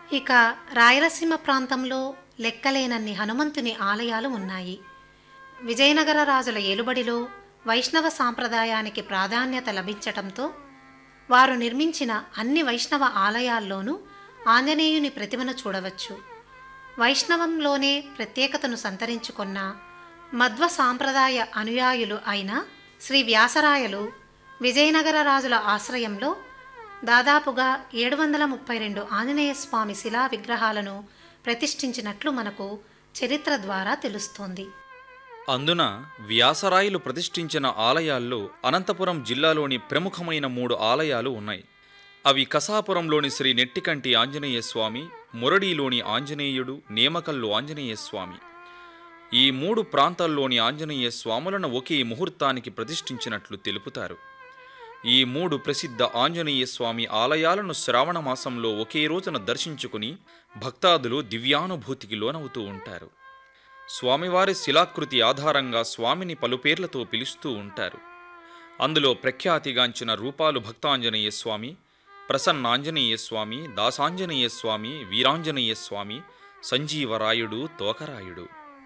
ఇక రాయలసీమ ప్రాంతంలో లెక్కలేనన్ని హనుమంతుని ఆలయాలు ఉన్నాయి విజయనగర రాజుల ఏలుబడిలో వైష్ణవ సాంప్రదాయానికి ప్రాధాన్యత లభించటంతో వారు నిర్మించిన అన్ని వైష్ణవ ఆలయాల్లోనూ ఆంజనేయుని ప్రతిమను చూడవచ్చు వైష్ణవంలోనే ప్రత్యేకతను సంతరించుకున్న మధ్వ సాంప్రదాయ అనుయాయులు అయిన శ్రీ వ్యాసరాయలు విజయనగర రాజుల ఆశ్రయంలో దాదాపుగా ఏడు వందల ముప్పై రెండు ఆంజనేయ స్వామి శిలా విగ్రహాలను ప్రతిష్ఠించినట్లు మనకు చరిత్ర ద్వారా తెలుస్తోంది అందున వ్యాసరాయలు ప్రతిష్ఠించిన ఆలయాల్లో అనంతపురం జిల్లాలోని ప్రముఖమైన మూడు ఆలయాలు ఉన్నాయి అవి కసాపురంలోని శ్రీ నెట్టికంటి ఆంజనేయ స్వామి మురడిలోని ఆంజనేయుడు నేమకల్లు ఆంజనేయ స్వామి ఈ మూడు ప్రాంతాల్లోని ఆంజనేయ స్వాములను ఒకే ముహూర్తానికి ప్రతిష్ఠించినట్లు తెలుపుతారు ఈ మూడు ప్రసిద్ధ ఆంజనేయ స్వామి ఆలయాలను శ్రావణ మాసంలో ఒకే రోజున దర్శించుకుని భక్తాదులు దివ్యానుభూతికి లోనవుతూ ఉంటారు స్వామివారి శిలాకృతి ఆధారంగా స్వామిని పలు పేర్లతో పిలుస్తూ ఉంటారు అందులో ప్రఖ్యాతిగాంచిన రూపాలు భక్తాంజనేయ స్వామి ప్రసన్నాంజనేయ స్వామి దాసాంజనేయ స్వామి వీరాంజనేయ స్వామి సంజీవరాయుడు తోకరాయుడు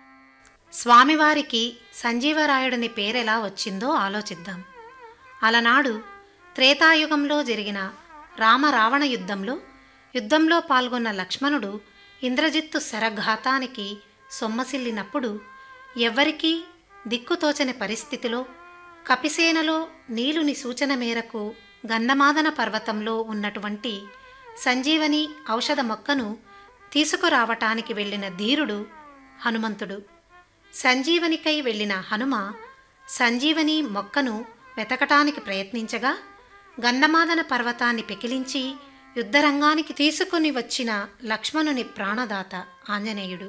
స్వామివారికి సంజీవరాయుడిని పేరెలా వచ్చిందో ఆలోచిద్దాం అలనాడు త్రేతాయుగంలో జరిగిన రామరావణ యుద్ధంలో యుద్ధంలో పాల్గొన్న లక్ష్మణుడు ఇంద్రజిత్తు శరఘాతానికి సొమ్మసిల్లినప్పుడు ఎవ్వరికీ దిక్కుతోచని పరిస్థితిలో కపిసేనలో నీలుని సూచన మేరకు గంధమాదన పర్వతంలో ఉన్నటువంటి సంజీవని ఔషధ మొక్కను తీసుకురావటానికి వెళ్ళిన ధీరుడు హనుమంతుడు సంజీవనికై వెళ్ళిన హనుమ సంజీవని మొక్కను వెతకటానికి ప్రయత్నించగా గంధమాదన పర్వతాన్ని పెకిలించి యుద్ధరంగానికి తీసుకుని వచ్చిన లక్ష్మణుని ప్రాణదాత ఆంజనేయుడు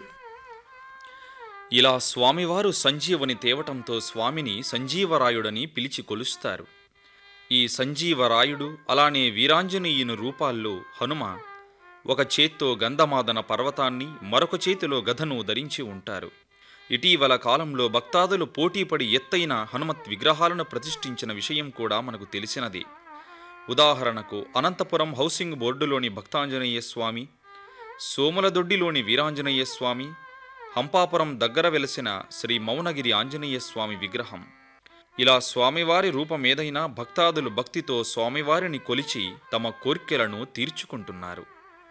ఇలా స్వామివారు సంజీవని తేవటంతో స్వామిని సంజీవరాయుడని పిలిచి కొలుస్తారు ఈ సంజీవరాయుడు అలానే వీరాంజనేయుని రూపాల్లో హనుమ ఒక చేత్తో గంధమాదన పర్వతాన్ని మరొక చేతిలో గదను ధరించి ఉంటారు ఇటీవల కాలంలో భక్తాదులు పోటీపడి ఎత్తైన హనుమత్ విగ్రహాలను ప్రతిష్ఠించిన విషయం కూడా మనకు తెలిసినదే ఉదాహరణకు అనంతపురం హౌసింగ్ బోర్డులోని భక్తాంజనేయ స్వామి సోములదొడ్డిలోని వీరాంజనేయ స్వామి హంపాపురం దగ్గర వెలసిన శ్రీ మౌనగిరి ఆంజనేయ స్వామి విగ్రహం ఇలా స్వామివారి రూపమేదైనా భక్తాదులు భక్తితో స్వామివారిని కొలిచి తమ కోర్కెలను తీర్చుకుంటున్నారు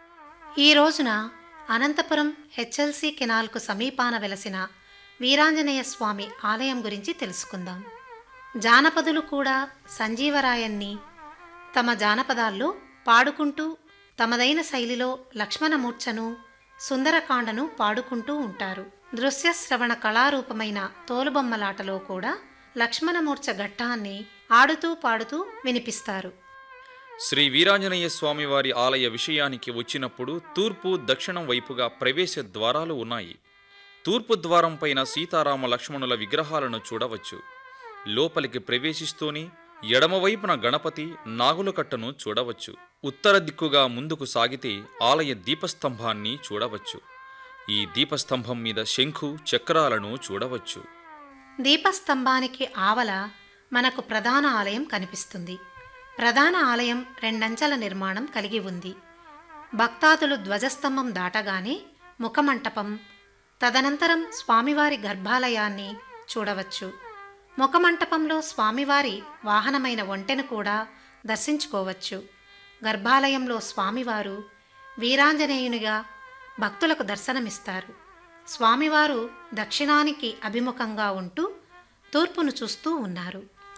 ఈ రోజున అనంతపురం హెచ్ఎల్సి కెనాల్కు సమీపాన వెలసిన వీరాంజనేయ స్వామి ఆలయం గురించి తెలుసుకుందాం జానపదులు కూడా సంజీవరాయన్ని తమ జానపదాల్లో పాడుకుంటూ తమదైన శైలిలో లక్ష్మణమూర్ఛను సుందరకాండను పాడుకుంటూ ఉంటారు దృశ్య శ్రవణ కళారూపమైన తోలుబొమ్మలాటలో కూడా లక్ష్మణమూర్ఛ ఘట్టాన్ని ఆడుతూ పాడుతూ వినిపిస్తారు శ్రీ వీరాంజనేయ స్వామివారి ఆలయ విషయానికి వచ్చినప్పుడు తూర్పు దక్షిణం వైపుగా ప్రవేశ ద్వారాలు ఉన్నాయి తూర్పు ద్వారం పైన సీతారామ లక్ష్మణుల విగ్రహాలను చూడవచ్చు లోపలికి ప్రవేశిస్తూనే ఎడమవైపున గణపతి నాగులకట్టను చూడవచ్చు ఉత్తర దిక్కుగా ముందుకు సాగితే ఆలయ దీపస్తంభాన్ని చూడవచ్చు ఈ దీపస్తంభం మీద శంఖు చక్రాలను చూడవచ్చు దీపస్తంభానికి ఆవల మనకు ప్రధాన ఆలయం కనిపిస్తుంది ప్రధాన ఆలయం రెండంచెల నిర్మాణం కలిగి ఉంది భక్తాదులు ధ్వజస్తంభం దాటగానే ముఖమంటపం తదనంతరం స్వామివారి గర్భాలయాన్ని చూడవచ్చు ముఖమంటపంలో స్వామివారి వాహనమైన ఒంటెను కూడా దర్శించుకోవచ్చు గర్భాలయంలో స్వామివారు వీరాంజనేయునిగా భక్తులకు దర్శనమిస్తారు స్వామివారు దక్షిణానికి అభిముఖంగా ఉంటూ తూర్పును చూస్తూ ఉన్నారు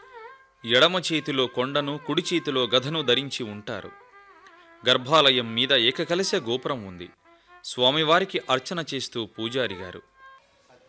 ఎడమ చేతిలో కొండను కుడి చేతిలో గదను ధరించి ఉంటారు గర్భాలయం మీద ఏకకలశ గోపురం ఉంది స్వామివారికి అర్చన చేస్తూ పూజారి గారు